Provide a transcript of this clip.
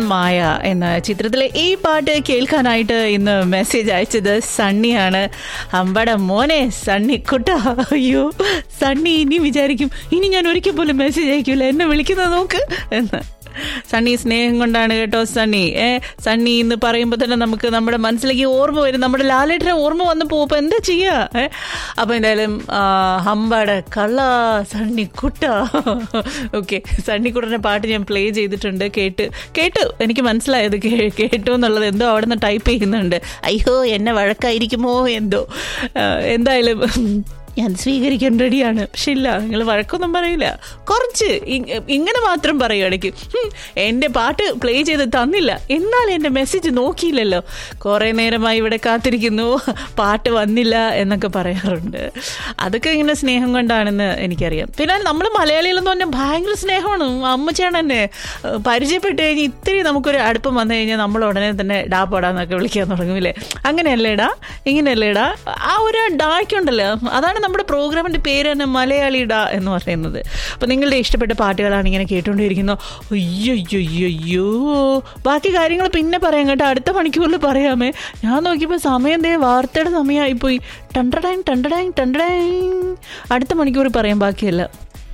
മായ എന്ന ചിത്രത്തിലെ ഈ പാട്ട് കേൾക്കാനായിട്ട് ഇന്ന് മെസ്സേജ് അയച്ചത് സണ്ണിയാണ് അമ്പട മോനെ സണ്ണി കുട്ട അയ്യോ സണ്ണി ഇനി വിചാരിക്കും ഇനി ഞാൻ ഒരിക്കൽ പോലും മെസ്സേജ് അയക്കൂല എന്നെ വിളിക്കുന്നത് നോക്ക് എന്ന് സണ്ണി സ്നേഹം കൊണ്ടാണ് കേട്ടോ സണ്ണി ഏ സണ്ണി എന്ന് പറയുമ്പോൾ തന്നെ നമുക്ക് നമ്മുടെ മനസ്സിലേക്ക് ഓർമ്മ വരും നമ്മുടെ ലാലേട്ടനെ ഓർമ്മ വന്ന് പോകുമ്പോൾ എന്താ ചെയ്യുക ഏ അപ്പോൾ എന്തായാലും ആ, ഹമ്പാട് കള്ള സണ്ണി കുട്ട ഓക്കെ സണ്ണിക്കുട്ടൻ്റെ പാട്ട് ഞാൻ പ്ലേ ചെയ്തിട്ടുണ്ട് കേട്ട് കേട്ടു എനിക്ക് മനസ്സിലായത് കേ- കേട്ടു എന്നുള്ളത് എന്തോ അവിടെ നിന്ന് ടൈപ്പ് ചെയ്യുന്നുണ്ട് അയ്യോ എന്നെ വഴക്കായിരിക്കുമോ എന്തോ ആ, എന്തായാലും ഞാൻ സ്വീകരിക്കാൻ റെഡിയാണ് പക്ഷെ ഇല്ല നിങ്ങൾ വഴക്കൊന്നും പറയില്ല കുറച്ച് ഇ- ഇങ്ങനെ മാത്രം പറയുകയാണെങ്കിൽ എൻ്റെ പാട്ട് പ്ലേ ചെയ്ത് തന്നില്ല എന്നാൽ എൻ്റെ മെസ്സേജ് നോക്കിയില്ലല്ലോ കുറേ നേരമായി ഇവിടെ കാത്തിരിക്കുന്നു പാട്ട് വന്നില്ല എന്നൊക്കെ പറയാറുണ്ട് അതൊക്കെ ഇങ്ങനെ സ്നേഹം കൊണ്ടാണെന്ന് എനിക്കറിയാം പിന്നെ നമ്മൾ മലയാളികളെന്ന് പറഞ്ഞാൽ ഭയങ്കര സ്നേഹമാണ് അമ്മച്ചാണ് തന്നെ ഏഹ് പരിചയപ്പെട്ട് കഴിഞ്ഞ് ഇത്തിരി നമുക്കൊരു അടുപ്പം വന്നു കഴിഞ്ഞാൽ നമ്മൾ ഉടനെ തന്നെ ഡാ പോടാന്നൊക്കെ വിളിക്കാൻ തുടങ്ങുമില്ലേ അങ്ങനെയല്ലേടാ ഇങ്ങനെയല്ലേടാ ആ ഒരു ഡായ്ക്കുണ്ടല്ലോ അതാണ് നമ്മുടെ പ്രോഗ്രാമിൻ്റെ പേര് തന്നെ മലയാളി ഡാ എന്ന് പറയുന്നത് അപ്പോൾ നിങ്ങളുടെ ഇഷ്ടപ്പെട്ട പാട്ടുകളാണ് ഇങ്ങനെ കേട്ടുകൊണ്ടിരിക്കുന്നത് അയ്യോ ബാക്കി കാര്യങ്ങൾ പിന്നെ പറയാം കേട്ടോ അടുത്ത മണിക്കൂറിൽ പറയാമേ ഞാൻ നോക്കിയപ്പോൾ സമയം ദേ വാർത്തയുടെ സമയമായിപ്പോയി ടണ്ടടാങ് ടണ്ടടാങ് ടണ്ടടാങ് അടുത്ത മണിക്കൂർ പറയാം ബാക്കിയല്ല